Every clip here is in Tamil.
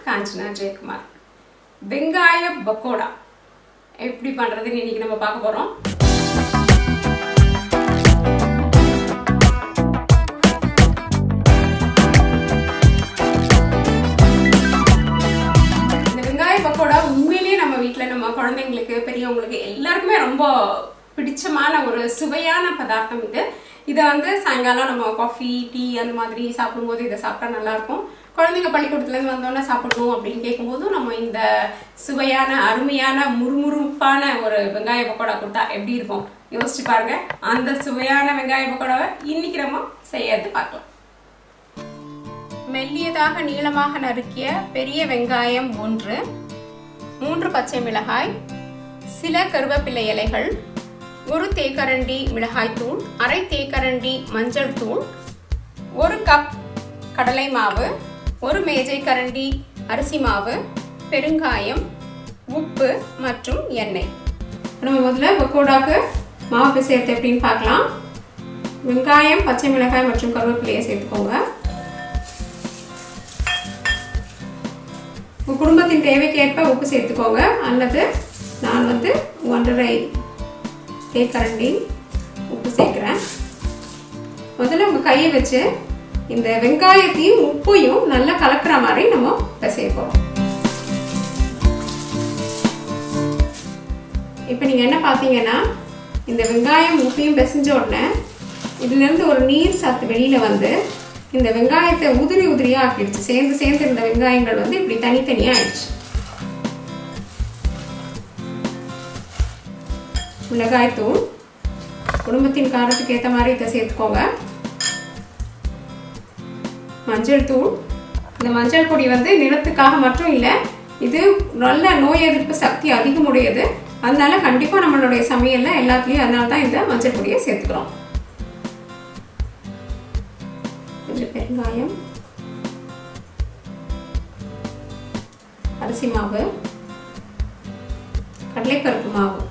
காஞ்சனா ஜெயக்குமார் வெங்காய பக்கோடா எப்படி பண்ணுறதுன்னு இன்னைக்கு நம்ம பார்க்க போகிறோம் இந்த வெங்காய பக்கோடா உண்மையிலேயே நம்ம வீட்டில் நம்ம குழந்தைங்களுக்கு பெரியவங்களுக்கு எல்லாருக்குமே ரொம்ப பிடிச்சமான ஒரு சுவையான பதார்த்தம் இது இதை வந்து சாயங்காலம் நம்ம காஃபி டீ அந்த மாதிரி சாப்பிடும்போது இதை சாப்பிட்டா நல்லா இருக்கும் குழந்தைங்க பள்ளிக்கூடத்துலேருந்து வந்தோடனே சாப்பிடணும் அப்படின்னு கேட்கும்போது நம்ம இந்த சுவையான அருமையான முறுமுறுப்பான ஒரு வெங்காய பக்கோடா கொடுத்தா எப்படி இருக்கும் யோசிச்சு பாருங்க அந்த சுவையான வெங்காய பக்கோடாவை இன்னைக்கு நம்ம செய்யறது பார்க்கலாம் மெல்லியதாக நீளமாக நறுக்கிய பெரிய வெங்காயம் ஒன்று மூன்று பச்சை மிளகாய் சில கருவேப்பிலை இலைகள் ஒரு தேக்கரண்டி மிளகாய் தூள் அரை தேக்கரண்டி மஞ்சள் தூள் ஒரு கப் கடலை மாவு ஒரு மேஜை கரண்டி அரிசி மாவு பெருங்காயம் உப்பு மற்றும் எண்ணெய் நம்ம முதல்ல பக்கோடாக்கு மாவு பிசையறது எப்படின்னு பார்க்கலாம் வெங்காயம் பச்சை மிளகாய் மற்றும் கருவேப்பிலையை சேர்த்துக்கோங்க உங்கள் குடும்பத்தின் தேவைக்கேற்ப உப்பு சேர்த்துக்கோங்க அல்லது நான் வந்து ஒன்றரை தேக்கரண்டி உப்பு சேர்க்குறேன் முதல்ல உங்கள் கையை வச்சு இந்த வெங்காயத்தையும் உப்பையும் நல்லா கலக்கிற மாதிரி நம்ம பிசைய போகிறோம் இப்போ நீங்கள் என்ன பார்த்தீங்கன்னா இந்த வெங்காயம் உப்பையும் பிசைஞ்ச உடனே இதுலேருந்து ஒரு நீர் சத்து வெளியில் வந்து இந்த வெங்காயத்தை உதிரி உதிரியாக ஆக்கிடுச்சு சேர்ந்து சேர்ந்து இருந்த வெங்காயங்கள் வந்து இப்படி தனித்தனியாக ஆயிடுச்சு மிளகாய்த்தூள் குடும்பத்தின் காரத்துக்கு ஏற்ற மாதிரி இதை சேர்த்துக்கோங்க மஞ்சள் தூள் இந்த மஞ்சள் பொடி வந்து நிறத்துக்காக மட்டும் இல்லை இது நல்ல நோய் எதிர்ப்பு சக்தி அதிகமுடையது அதனால கண்டிப்பாக நம்மளுடைய சமையலில் எல்லாத்துலேயும் அதனால தான் இந்த மஞ்சள் பொடியை சேர்த்துக்கிறோம் கொஞ்சம் பெருங்காயம் அரிசி மாவு கடலைப்பருப்பு மாவு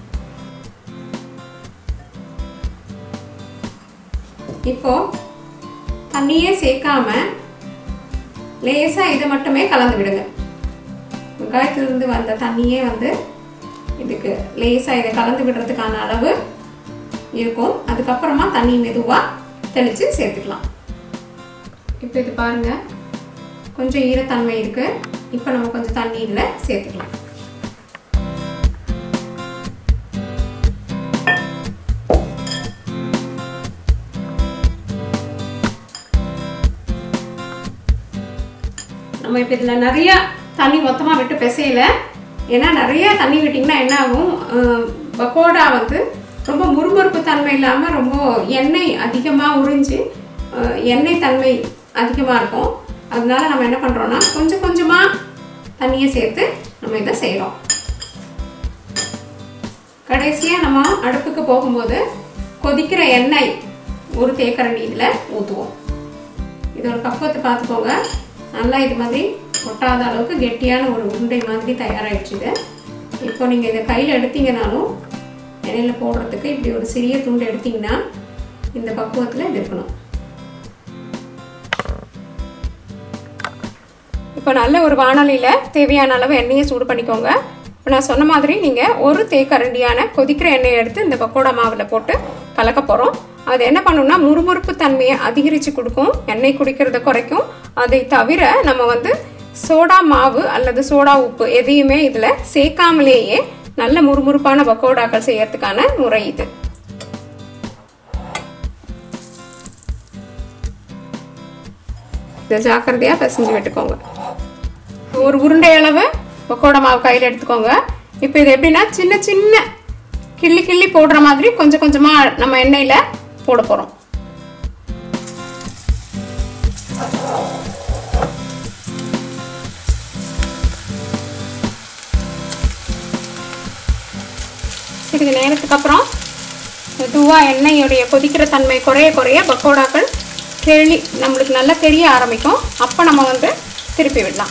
இப்போ தண்ணியே சேர்க்காம லேசா இதை மட்டுமே கலந்து விடுங்க வெங்காயத்திலிருந்து வந்த தண்ணியே வந்து இதுக்கு லேசா இதை கலந்து விடுறதுக்கான அளவு இருக்கும் அதுக்கப்புறமா தண்ணி மெதுவாக தெளித்து சேர்த்துக்கலாம் இப்போ இது பாருங்க கொஞ்சம் ஈரத்தன்மை இருக்கு இப்போ நம்ம கொஞ்சம் தண்ணி இதில் சேர்த்துக்கலாம் நம்ம இப்போ இதில் நிறைய தண்ணி மொத்தமாக விட்டு பிசையல ஏன்னா நிறைய தண்ணி விட்டிங்கன்னா என்ன ஆகும் பக்கோடா வந்து ரொம்ப முறுமுறுப்பு தன்மை இல்லாமல் ரொம்ப எண்ணெய் அதிகமாக உறிஞ்சு எண்ணெய் தன்மை அதிகமாக இருக்கும் அதனால நம்ம என்ன பண்ணுறோன்னா கொஞ்சம் கொஞ்சமாக தண்ணியை சேர்த்து நம்ம இதை செய்கிறோம் கடைசியாக நம்ம அடுப்புக்கு போகும்போது கொதிக்கிற எண்ணெய் ஒரு தேக்கரண்டி இதில் ஊற்றுவோம் இதோட பக்குவத்தை பார்த்துக்கோங்க நல்லா இது மாதிரி ஒட்டாத அளவுக்கு கெட்டியான ஒரு உருண்டை மாதிரி தயாராகிடுச்சு இது இப்போ நீங்கள் இதை கையில் எடுத்தீங்கனாலும் எண்ணெயில் போடுறதுக்கு இப்படி ஒரு சிறிய துண்டு எடுத்தீங்கன்னா இந்த பக்குவத்தில் இது இருக்கணும் இப்போ நல்ல ஒரு வானொலியில் தேவையான அளவு எண்ணெயை சூடு பண்ணிக்கோங்க இப்போ நான் சொன்ன மாதிரி நீங்கள் ஒரு தேக்கரண்டியான கொதிக்கிற எண்ணெயை எடுத்து இந்த பக்கோடா மாவில் போட்டு கலக்க போகிறோம் அது என்ன பண்ணுன்னா முறுமுறுப்பு தன்மையை அதிகரித்து கொடுக்கும் எண்ணெய் குடிக்கிறத குறைக்கும் அதை தவிர நம்ம வந்து சோடா மாவு அல்லது சோடா உப்பு எதையுமே இதில் சேர்க்காமலேயே நல்ல முறுமுறுப்பான பக்கோடாக்கள் செய்யறதுக்கான முறை இது இதை ஜாக்கிரதையாக பிசைஞ்சு விட்டுக்கோங்க ஒரு உருண்டை அளவு பக்கோடா மாவு கையில் எடுத்துக்கோங்க இப்போ இது எப்படின்னா சின்ன சின்ன கிள்ளி கிள்ளி போடுற மாதிரி கொஞ்சம் கொஞ்சமாக நம்ம எண்ணெயில் போட போகிறோம் சிறிது நேரத்துக்கு அப்புறம் மெதுவாக எண்ணெயுடைய கொதிக்கிற தன்மை குறைய குறைய பக்கோடாக்கள் கேளி நம்மளுக்கு நல்லா தெரிய ஆரம்பிக்கும் அப்போ நம்ம வந்து திருப்பி விடலாம்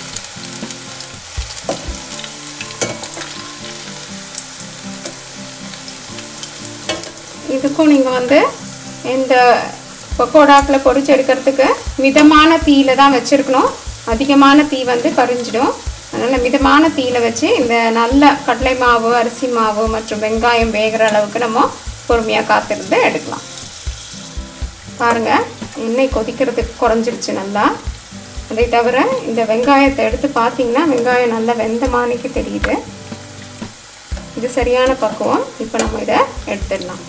இதுக்கும் நீங்கள் வந்து இந்த பக்கோடாக்கில் பொரிச்சு எடுக்கிறதுக்கு மிதமான தீயில தான் வச்சுருக்கணும் அதிகமான தீ வந்து கரிஞ்சிடும் அதனால் மிதமான தீயில வச்சு இந்த நல்ல கடலை மாவு அரிசி மாவு மற்றும் வெங்காயம் வேகிற அளவுக்கு நம்ம பொறுமையாக காத்திருந்து எடுக்கலாம் பாருங்க எண்ணெய் கொதிக்கிறதுக்கு குறைஞ்சிருச்சு நல்லா அதை தவிர இந்த வெங்காயத்தை எடுத்து பார்த்தீங்கன்னா வெங்காயம் நல்லா வெந்த மானிக்கு தெரியுது இது சரியான பக்குவம் இப்போ நம்ம இதை எடுத்துடலாம்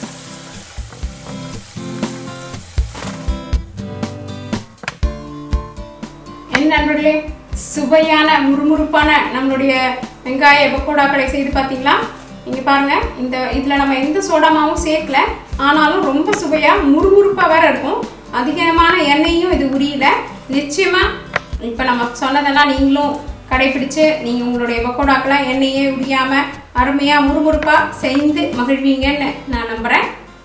என் நண்பர்களே சுவையான முறுமுறுப்பான நம்மளுடைய வெங்காய பக்கோடாக்களை செய்து பார்த்தீங்களா இங்கே பாருங்க இந்த இதில் நம்ம எந்த சோடாமாவும் சேர்க்கல ஆனாலும் ரொம்ப சுவையாக முறுமுறுப்பாக வேற இருக்கும் அதிகமான எண்ணெயும் இது உரியல நிச்சயமாக இப்போ நம்ம சொன்னதெல்லாம் நீங்களும் கடைபிடிச்சு நீங்கள் உங்களுடைய பக்கோடாக்களை எண்ணெயே உரியாமல் அருமையாக முறுமுறுப்பாக செய்து மகிழ்வீங்கன்னு நான் நம்புகிறேன்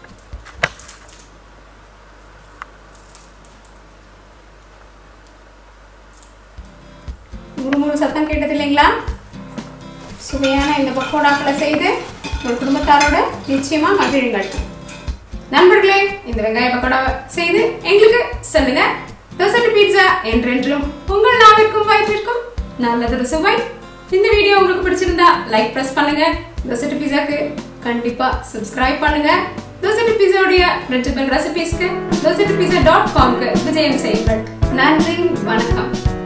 முறுமுறு சத்தம் கேட்டது இல்லைங்களா சுவையான இந்த பக்கோடாக்களை செய்து உங்கள் குடும்பத்தாரோட நிச்சயமா மகிழுங்கள் நண்பர்களே இந்த வெங்காய பக்கோடா செய்து எங்களுக்கு சொல்லுங்க தோசை பீட்சா என்றென்றும் உங்கள் நாவிற்கும் வயிற்றிற்கும் நல்லதொரு சுவை இந்த வீடியோ உங்களுக்கு பிடிச்சிருந்தா லைக் பிரஸ் பண்ணுங்க தோசை பீஸாக்கு கண்டிப்பா சப்ஸ்கிரைப் பண்ணுங்க தோசை பீஸாவுடைய ரெண்டு ரெசிபிஸ்க்கு தோசை பீஸா டாட் காம்க்கு விஜயம் செய்யுங்கள் நன்றி வணக்கம்